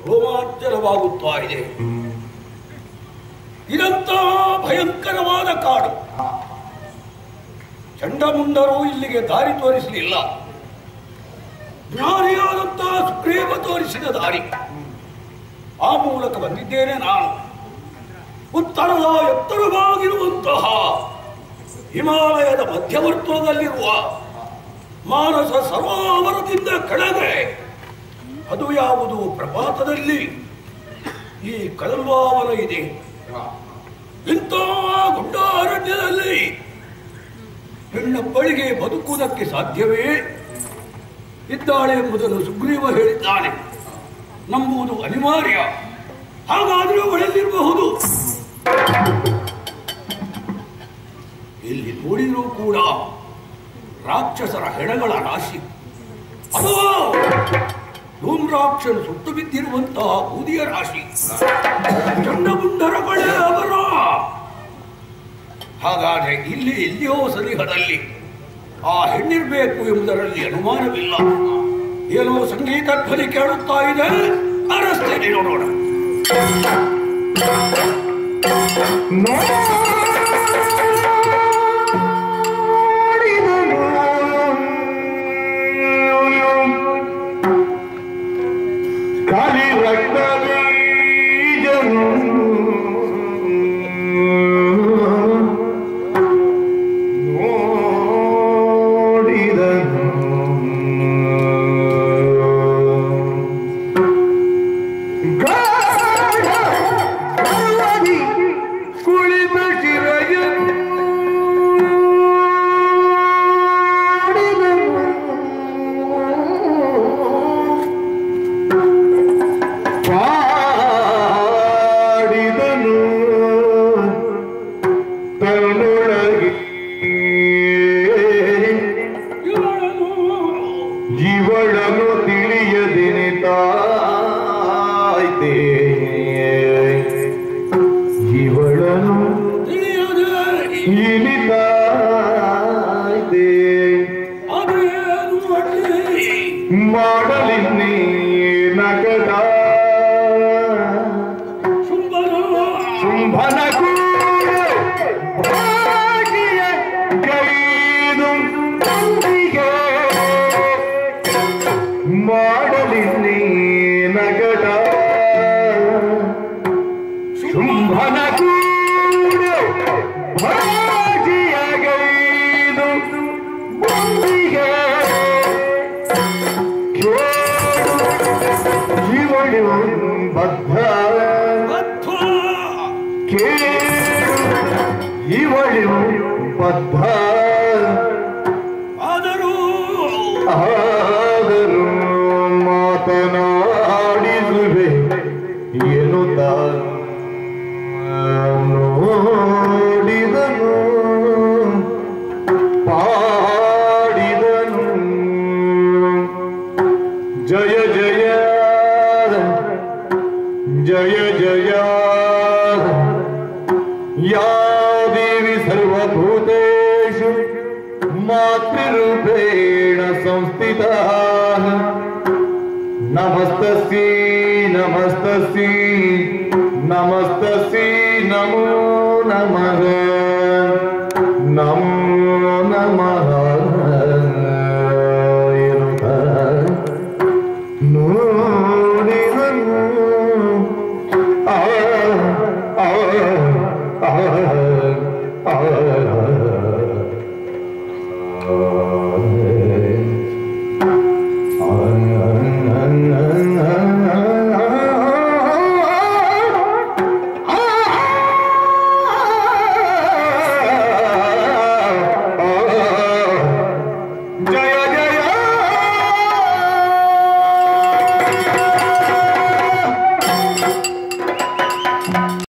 ರೋಮಾಂಚನವಾಗುತ್ತಾ ಇದೆ ಇದಂತಹ ಭಯಂಕರವಾದ ಕಾಡು ಚಂಡಮುಂಡರು ಇಲ್ಲಿಗೆ ದಾರಿ ತೋರಿಸಲಿಲ್ಲ ಜ್ಞಾನಿಯಾದಂತಹ ಸುಗ್ರೀವ ತೋರಿಸಿದ ದಾರಿ ಆ ಮೂಲಕ ಬಂದಿದ್ದೇನೆ ನಾನು ಉತ್ತರದ ಎತ್ತರವಾಗಿರುವಂತಹ ಹಿಮಾಲಯದ ಮಧ್ಯವರ್ತುಲದಲ್ಲಿರುವ ಮಾನಸ ಸರೋವರದಿಂದ ಕೆಳಗೆ ಅದು ಯಾವುದು ಪ್ರಪಾತದಲ್ಲಿ ಈ ಕದಲ್ವಾವನ ಇದೆ ಇಂತಹ ಗುಂಡಾರಣ್ಯದಲ್ಲಿ ಹೆಣ್ಣಪ್ಪಳಿಗೆ ಬದುಕುವುದಕ್ಕೆ ಸಾಧ್ಯವೇ ಇದ್ದಾಳೆ ಎಂಬುದನ್ನು ಸುಗ್ರೀವ ಹೇಳಿದ್ದಾನೆ ನಂಬುವುದು ಅನಿವಾರ್ಯ ಹಾಗಾದರೂ ಅವಳಲ್ಲಿರಬಹುದು ಇಲ್ಲಿ ನೋಡಿದರೂ ಕೂಡ ರಾಕ್ಷಸರ ಹೆಣಗಳ ರಾಶಿ ಅಥವಾ ಧೂಮ್ರಾಕ್ಷನು ಸುಟ್ಟು ಬಿದ್ದಿರುವಂತಹ ಬೂದಿಯ ರಾಶಿ ಚಂಡಮುಂಡರಗಳೇ ಅವರ ಹಾಗಾದ್ರೆ ಇಲ್ಲಿ ಎಲ್ಲಿಯೋ ಸನಿಹದಲ್ಲಿ ಆ ಹೆಣ್ಣಿರ್ಬೇಕು ಎಂಬುದರಲ್ಲಿ ಅನುಮಾನವಿಲ್ಲ ಏನೋ ಸಂಗೀತ ಧ್ವನಿ ಕೇಳುತ್ತಾ ಇದೆ ಅರಸ್ತೇನೆ ನೋಡೋಣ ಕಾಲಿ ರಕ್ತ ಬೀಜನು ನೋಡಿದನು ಗಾಢ ಕಲ್ಲದಿ ಕುಳಿತ ಶಿರಯನು ನೋಡಿದನು ಪಾಡಿದನು ತನ್ನೊಳಗೆ ಜೀವಳನು ತಿಳಿಯದಿನಿ ತಾಯ್ತೆ ಜೀವಳನು ತಿಳಿಯದೆ ಇಳಿತಾಯ್ತೆ ಅದೇನು ಮಾಡಲಿ ಮಾಡಲಿನ್ನಿ ನಗಡ ಶುಂಭನು ಶುಂಭನ ಭಾಗಿಯ ಕೈದು ತಂದಿಗೆ ಮಾಡಲಿನ್ನಿ ನಗಡ ಶುಂಭನ ಭಾಗಿಯ ಗೈದು ಬಂದಿಗೆ ಜೀವನು ಬದ್ಧ ಅಧ್ವ ಇವಳು ಬದ್ಧ ಆದರೂ ಆದರೂ ಮಾತನಾಡಿಸುವೆ ಏನು ನೋಡಿದನು ಪಾಡಿದನು ಜಯ ಜಯ ಜಯ ಜಯ या देवी सर्वभूतेषु मातृरूपेण संस्थिता नमस्तस्यै नमस्तस्यै नमस्तस्यै नमो नमः